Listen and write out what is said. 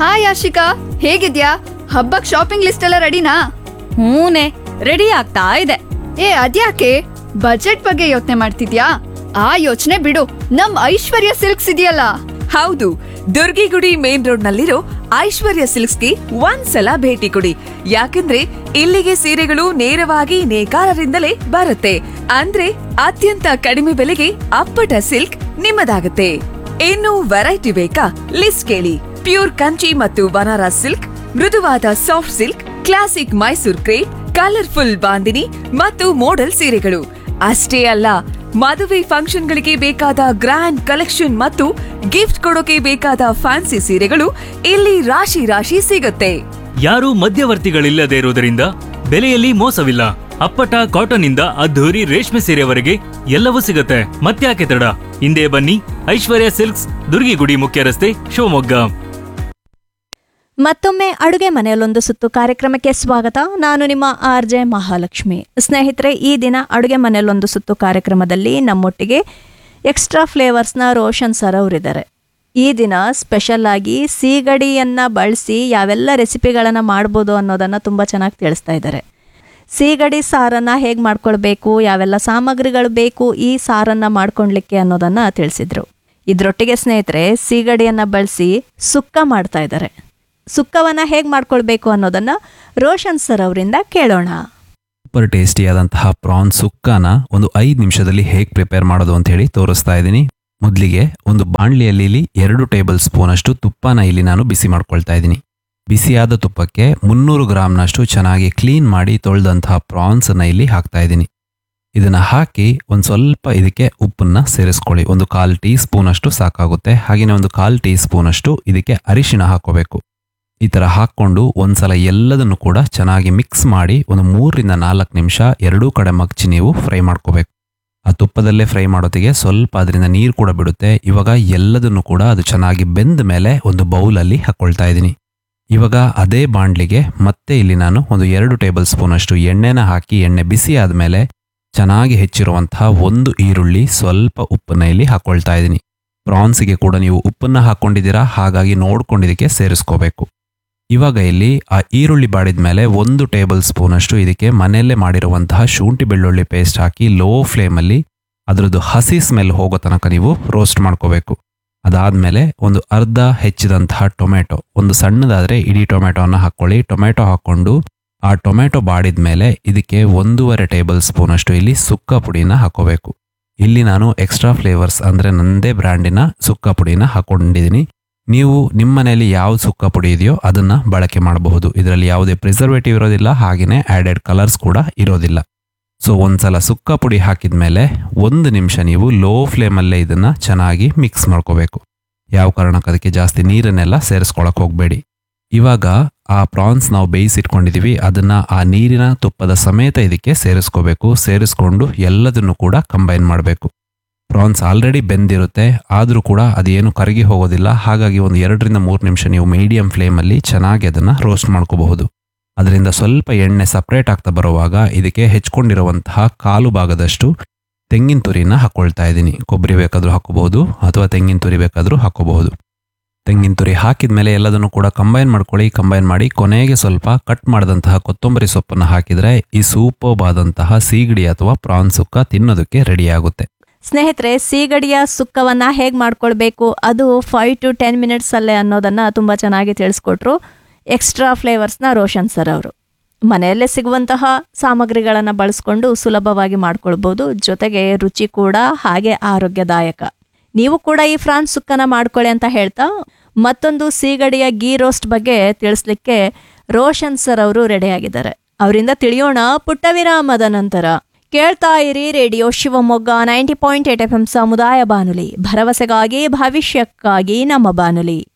hi Ashika ಹೇಗಿದ್ಯಾ ಹಬ್ಬಕ್ shopping list ಎಲ್ಲ ರೆಡಿನಾ ಹೂನೆ ರೆಡಿ ಆಗ್ತಾ ಇದೆ ಏ ಅದ್ಯಾಕೆ ಬಜೆಟ್ ಬಗ್ಗೆ ಯೋಚನೆ ಮಾಡ್ತಿದ್ಯಾ ಆ ಯೋಚನೆ ಬಿಡು ನಮ್ ಐಶ್ವರ್ಯ ಸಿಲ್ಕ್ಸ್ ಇದೆಯಲ್ಲ ಹೌದು ದುರ್ಗಿಗುಡಿ ಮೇನ್ ರೋಡ್ ನಲ್ಲಿರೋ ಐಶ್ವರ್ಯ ಸಿಲ್ಕ್ಸ್ಗೆ ಒಂದ್ಸಲ ಭೇಟಿ ಕೊಡಿ ಯಾಕಂದ್ರೆ ಇಲ್ಲಿಗೆ ಸೀರೆಗಳು ನೇರವಾಗಿ ನೇಕಾರರಿಂದಲೇ ಬರುತ್ತೆ ಅಂದ್ರೆ ಅತ್ಯಂತ ಕಡಿಮೆ ಬೆಲೆಗೆ ಅಪ್ಪಟ ಸಿಲ್ಕ್ ನಿಮ್ಮದಾಗುತ್ತೆ ಇನ್ನು ವೆರೈಟಿ ಬೇಕಾ ಲಿಸ್ಟ್ ಕೇಳಿ ಪ್ಯೂರ್ ಕಂಚಿ ಮತ್ತು ಬನಾರಸ್ ಸಿಲ್ಕ್ ಮೃದುವಾದ soft silk classic Mysore crepe colourful bandhini ಮತ್ತು ಮೋಡಲ್ ಸೀರೆಗಳು ಅಷ್ಟೇ ಅಲ್ಲ ಮದುವೆ ಫಂಕ್ಷನ್ಗಳಿಗೆ ಬೇಕಾದ ಗ್ರ್ಯಾಂಡ್ ಕಲೆಕ್ಷನ್ ಮತ್ತು ಗಿಫ್ಟ್ ಕೊಡೋಕೆ ಬೇಕಾದ ಫ್ಯಾನ್ಸಿ ಸೀರೆಗಳು ಇಲ್ಲಿ ರಾಶಿ ರಾಶಿ ಸಿಗುತ್ತೆ ಯಾರೂ ಮಧ್ಯವರ್ತಿಗಳಿಲ್ಲದೆ ಇರುವುದರಿಂದ ಬೆಲೆಯಲ್ಲಿ ಮೋಸವಿಲ್ಲ ಅಪ್ಪಟ ಕಾಟನ್ ಇಂದ ಅದ್ಧೂರಿ ರೇಷ್ಮೆ ಸೀರೆವರೆಗೆ ಎಲ್ಲವೂ ಸಿಗುತ್ತೆ ಮತ್ತ್ಯಾಕೆ ತಡ ಹಿಂದೆ ಬನ್ನಿ ಐಶ್ವರ್ಯ ಸಿಲ್ಕ್ಸ್ ದುರ್ಗಿಗುಡಿ ಮುಖ್ಯ ರಸ್ತೆ ಶಿವಮೊಗ್ಗ ಮತ್ತೊಮ್ಮೆ ಅಡುಗೆ ಮನೆಯಲ್ಲೊಂದು ಸುತ್ತು ಕಾರ್ಯಕ್ರಮಕ್ಕೆ ಸ್ವಾಗತ ನಾನು ನಿಮ್ಮ ಆರ್ ಜೆ ಮಹಾಲಕ್ಷ್ಮಿ ಸ್ನೇಹಿತರೆ ಈ ದಿನ ಅಡುಗೆ ಮನೆಯಲ್ಲೊಂದು ಸುತ್ತು ಕಾರ್ಯಕ್ರಮದಲ್ಲಿ ನಮ್ಮೊಟ್ಟಿಗೆ ಎಕ್ಸ್ಟ್ರಾ ಫ್ಲೇವರ್ಸ್ನ ರೋಷನ್ ಸರ್ ಅವರಿದ್ದಾರೆ ಈ ದಿನ ಸ್ಪೆಷಲ್ ಆಗಿ ಸೀಗಡಿಯನ್ನು ಬಳಸಿ ಯಾವೆಲ್ಲ ರೆಸಿಪಿಗಳನ್ನು ಮಾಡ್ಬೋದು ಅನ್ನೋದನ್ನು ತುಂಬ ಚೆನ್ನಾಗಿ ತಿಳಿಸ್ತಾ ಇದ್ದಾರೆ ಸೀಗಡಿ ಸಾರನ್ನು ಹೇಗೆ ಮಾಡ್ಕೊಳ್ಬೇಕು ಯಾವೆಲ್ಲ ಸಾಮಗ್ರಿಗಳು ಬೇಕು ಈ ಸಾರನ್ನು ಮಾಡ್ಕೊಳ್ಲಿಕ್ಕೆ ಅನ್ನೋದನ್ನು ತಿಳಿಸಿದ್ರು ಇದರೊಟ್ಟಿಗೆ ಸ್ನೇಹಿತರೆ ಸೀಗಡಿಯನ್ನು ಬಳಸಿ ಸುಕ್ಕ ಮಾಡ್ತಾ ಇದ್ದಾರೆ ಸುಕ್ಕವನ್ನು ಹೇಗೆ ಮಾಡ್ಕೊಳ್ಬೇಕು ಅನ್ನೋದನ್ನು ರೋಷನ್ ಸರ್ ಅವರಿಂದ ಕೇಳೋಣ ಸೂಪರ್ ಟೇಸ್ಟಿಯಾದಂತಹ ಪ್ರಾನ್ ಸುಕ್ಕಾನ ಒಂದು ಐದು ನಿಮಿಷದಲ್ಲಿ ಹೇಗೆ ಪ್ರಿಪೇರ್ ಮಾಡೋದು ಅಂತ ಹೇಳಿ ತೋರಿಸ್ತಾ ಇದ್ದೀನಿ ಮೊದಲಿಗೆ ಒಂದು ಬಾಣಲಿಯಲ್ಲಿ ಇಲ್ಲಿ ಎರಡು ಟೇಬಲ್ ಸ್ಪೂನ್ ಅಷ್ಟು ತುಪ್ಪನ ಇಲ್ಲಿ ನಾನು ಬಿಸಿ ಮಾಡ್ಕೊಳ್ತಾ ಇದ್ದೀನಿ ಬಿಸಿಯಾದ ತುಪ್ಪಕ್ಕೆ ಮುನ್ನೂರು ಗ್ರಾಮ್ನಷ್ಟು ಚೆನ್ನಾಗಿ ಕ್ಲೀನ್ ಮಾಡಿ ತೊಳೆದಂತಹ ಪ್ರಾನ್ಸನ್ನ ಇಲ್ಲಿ ಹಾಕ್ತಾ ಇದ್ದೀನಿ ಇದನ್ನ ಹಾಕಿ ಒಂದು ಸ್ವಲ್ಪ ಇದಕ್ಕೆ ಉಪ್ಪನ್ನ ಸೇರಿಸ್ಕೊಳ್ಳಿ ಒಂದು ಕಾಲು ಟೀ ಸ್ಪೂನ್ ಅಷ್ಟು ಸಾಕಾಗುತ್ತೆ ಹಾಗೆಯೇ ಒಂದು ಕಾಲು ಟೀ ಸ್ಪೂನ್ ಅಷ್ಟು ಇದಕ್ಕೆ ಅರಿಶಿಣ ಹಾಕೋಬೇಕು ಈ ಥರ ಹಾಕ್ಕೊಂಡು ಒಂದ್ಸಲ ಎಲ್ಲದನ್ನು ಕೂಡ ಚೆನ್ನಾಗಿ ಮಿಕ್ಸ್ ಮಾಡಿ ಒಂದು ಮೂರರಿಂದ ನಾಲ್ಕು ನಿಮಿಷ ಎರಡೂ ಕಡೆ ಮಗ್ಚಿ ನೀವು ಫ್ರೈ ಮಾಡ್ಕೋಬೇಕು ಆ ತುಪ್ಪದಲ್ಲೇ ಫ್ರೈ ಮಾಡೋದಿಗೆ ಸ್ವಲ್ಪ ಅದರಿಂದ ನೀರು ಕೂಡ ಬಿಡುತ್ತೆ ಇವಾಗ ಎಲ್ಲದನ್ನು ಕೂಡ ಅದು ಚೆನ್ನಾಗಿ ಬೆಂದ ಮೇಲೆ ಒಂದು ಬೌಲಲ್ಲಿ ಹಾಕ್ಕೊಳ್ತಾ ಇದ್ದೀನಿ ಇವಾಗ ಅದೇ ಬಾಂಡ್ಲಿಗೆ ಮತ್ತೆ ಇಲ್ಲಿ ನಾನು ಒಂದು ಎರಡು ಟೇಬಲ್ ಸ್ಪೂನ್ ಅಷ್ಟು ಎಣ್ಣೆನ ಹಾಕಿ ಎಣ್ಣೆ ಬಿಸಿ ಆದಮೇಲೆ ಚೆನ್ನಾಗಿ ಹೆಚ್ಚಿರುವಂತಹ ಒಂದು ಈರುಳ್ಳಿ ಸ್ವಲ್ಪ ಉಪ್ಪನ್ನ ಇಲ್ಲಿ ಹಾಕ್ಕೊಳ್ತಾ ಇದ್ದೀನಿ ಪ್ರಾನ್ಸಿಗೆ ಕೂಡ ನೀವು ಉಪ್ಪನ್ನ ಹಾಕ್ಕೊಂಡಿದ್ದೀರಾ ಹಾಗಾಗಿ ನೋಡ್ಕೊಂಡಿದ್ದಕ್ಕೆ ಸೇರಿಸ್ಕೋಬೇಕು ಇವಾಗ ಇಲ್ಲಿ ಆ ಈರುಳ್ಳಿ ಬಾಡಿದ ಮೇಲೆ ಒಂದು ಟೇಬಲ್ ಸ್ಪೂನ್ ಅಷ್ಟು ಇದಕ್ಕೆ ಮನೆಯಲ್ಲೇ ಮಾಡಿರುವಂತಹ ಶುಂಠಿ ಬೆಳ್ಳುಳ್ಳಿ ಪೇಸ್ಟ್ ಹಾಕಿ ಲೋ ಫ್ಲೇಮಲ್ಲಿ ಅದರದ್ದು ಹಸಿ ಸ್ಮೆಲ್ ಹೋಗೋ ತನಕ ನೀವು ರೋಸ್ಟ್ ಮಾಡ್ಕೋಬೇಕು ಅದಾದಮೇಲೆ ಒಂದು ಅರ್ಧ ಹೆಚ್ಚಿದಂತಹ ಟೊಮೆಟೊ ಒಂದು ಸಣ್ಣದಾದರೆ ಇಡೀ ಟೊಮೆಟೊನ ಹಾಕ್ಕೊಳ್ಳಿ ಟೊಮೆಟೊ ಹಾಕ್ಕೊಂಡು ಆ ಟೊಮೆಟೊ ಬಾಡಿದ ಮೇಲೆ ಇದಕ್ಕೆ ಒಂದೂವರೆ ಟೇಬಲ್ ಸ್ಪೂನ್ ಅಷ್ಟು ಇಲ್ಲಿ ಸುಕ್ಕ ಪುಡಿನ ಹಾಕೋಬೇಕು ಇಲ್ಲಿ ನಾನು ಎಕ್ಸ್ಟ್ರಾ ಫ್ಲೇವರ್ಸ್ ಅಂದರೆ ನನ್ನದೇ ಬ್ರ್ಯಾಂಡಿನ ಸುಕ್ಕ ಪುಡಿನ ಹಾಕೊಂಡಿದ್ದೀನಿ ನೀವು ನಿಮ್ಮ ಮನೆಯಲ್ಲಿ ಯಾವ ಸುಕ್ಕ ಪುಡಿ ಇದೆಯೋ ಅದನ್ನ ಬಳಕೆ ಮಾಡಬಹುದು ಇದರಲ್ಲಿ ಯಾವುದೇ ಪ್ರಿಸರ್ವೇಟಿವ್ ಇರೋದಿಲ್ಲ ಹಾಗೆಯೇ ಆ್ಯಡೆಡ್ ಕಲರ್ಸ್ ಕೂಡ ಇರೋದಿಲ್ಲ ಸೊ ಒಂದ್ಸಲ ಸುಕ್ಕ ಪುಡಿ ಹಾಕಿದ ಮೇಲೆ ಒಂದು ನಿಮಿಷ ನೀವು ಲೋ ಫ್ಲೇಮಲ್ಲೇ ಇದನ್ನ ಚೆನ್ನಾಗಿ ಮಿಕ್ಸ್ ಮಾಡ್ಕೋಬೇಕು ಯಾವ ಕಾರಣಕ್ಕೆ ಅದಕ್ಕೆ ಜಾಸ್ತಿ ನೀರನ್ನೆಲ್ಲ ಸೇರಿಸ್ಕೊಳಕ್ ಹೋಗಬೇಡಿ ಇವಾಗ ಆ ಪ್ರಾನ್ಸ್ ನಾವು ಬೇಯಿಸಿಟ್ಕೊಂಡಿದೀವಿ ಅದನ್ನ ಆ ನೀರಿನ ತುಪ್ಪದ ಸಮೇತ ಇದಕ್ಕೆ ಸೇರಿಸ್ಕೋಬೇಕು ಸೇರಿಸ್ಕೊಂಡು ಎಲ್ಲದನ್ನು ಕೂಡ ಕಂಬೈನ್ ಮಾಡಬೇಕು ಪ್ರಾನ್ಸ್ ಆಲ್ರೆಡಿ ಬೆಂದಿರುತ್ತೆ ಆದರೂ ಕೂಡ ಅದೇನು ಕರಗಿ ಹೋಗೋದಿಲ್ಲ ಹಾಗಾಗಿ ಒಂದು ಎರಡರಿಂದ ಮೂರು ನಿಮಿಷ ನೀವು ಮೀಡಿಯಂ ಫ್ಲೇಮಲ್ಲಿ ಚೆನ್ನಾಗಿ ಅದನ್ನು ರೋಸ್ಟ್ ಮಾಡ್ಕೋಬಹುದು ಅದರಿಂದ ಸ್ವಲ್ಪ ಎಣ್ಣೆ ಸಪ್ರೇಟ್ ಆಗ್ತಾ ಬರುವಾಗ ಇದಕ್ಕೆ ಹೆಚ್ಕೊಂಡಿರುವಂತಹ ಕಾಲು ಭಾಗದಷ್ಟು ತೆಂಗಿನ ತುರಿನ ಹಾಕ್ಕೊಳ್ತಾ ಇದ್ದೀನಿ ಕೊಬ್ಬರಿ ಬೇಕಾದರೂ ಹಾಕೋಬಹುದು ಅಥವಾ ತೆಂಗಿನ ತುರಿ ಬೇಕಾದರೂ ಹಾಕೋಬಹುದು ತೆಂಗಿನ ತುರಿ ಹಾಕಿದ ಮೇಲೆ ಎಲ್ಲದನ್ನು ಕೂಡ ಕಂಬೈನ್ ಮಾಡ್ಕೊಳ್ಳಿ ಕಂಬೈನ್ ಮಾಡಿ ಕೊನೆಗೆ ಸ್ವಲ್ಪ ಕಟ್ ಮಾಡಿದಂತಹ ಕೊತ್ತಂಬರಿ ಸೊಪ್ಪನ್ನು ಹಾಕಿದರೆ ಈ ಸೂಪರ್ಬ್ ಆದಂತಹ ಸೀಗಡಿ ಅಥವಾ ಪ್ರಾನ್ ಸುಕ್ಕ ತಿನ್ನೋದಕ್ಕೆ ರೆಡಿ ಆಗುತ್ತೆ ಸ್ನೇಹಿತರೆ ಸೀಗಡಿಯ ಸುಕ್ಕವನ್ನು ಹೇಗೆ ಮಾಡ್ಕೊಳ್ಬೇಕು ಅದು ಫೈವ್ ಟು ಟೆನ್ ಮಿನಿಟ್ಸಲ್ಲೇ ಅನ್ನೋದನ್ನು ತುಂಬ ಚೆನ್ನಾಗಿ ತಿಳಿಸ್ಕೊಟ್ರು ಎಕ್ಸ್ಟ್ರಾ ಫ್ಲೇವರ್ಸ್ನ ರೋಷನ್ ಸರ್ ಅವರು ಮನೆಯಲ್ಲೇ ಸಿಗುವಂತಹ ಸಾಮಗ್ರಿಗಳನ್ನು ಬಳಸ್ಕೊಂಡು ಸುಲಭವಾಗಿ ಮಾಡ್ಕೊಳ್ಬೋದು ಜೊತೆಗೆ ರುಚಿ ಕೂಡ ಹಾಗೆ ಆರೋಗ್ಯದಾಯಕ ನೀವು ಕೂಡ ಈ ಫ್ರಾನ್ಸ್ ಸುಕ್ಕನ ಮಾಡ್ಕೊಳ್ಳಿ ಅಂತ ಹೇಳ್ತಾ ಮತ್ತೊಂದು ಸೀಗಡಿಯ ಗೀ ರೋಸ್ಟ್ ಬಗ್ಗೆ ತಿಳಿಸ್ಲಿಕ್ಕೆ ರೋಷನ್ ಸರ್ ಅವರು ರೆಡಿಯಾಗಿದ್ದಾರೆ ಅವರಿಂದ ತಿಳಿಯೋಣ ಪುಟ್ಟ ವಿರಾಮದ ನಂತರ ಕೇಳ್ತಾ ಇರಿ radio Shivamogga ninety point eight F M ಸಮುದಾಯ ಬಾನುಲಿ ಭರವಸೆಗಾಗಿ ಭವಿಷ್ಯಕ್ಕಾಗಿ ನಮ್ಮ ಬಾನುಲಿ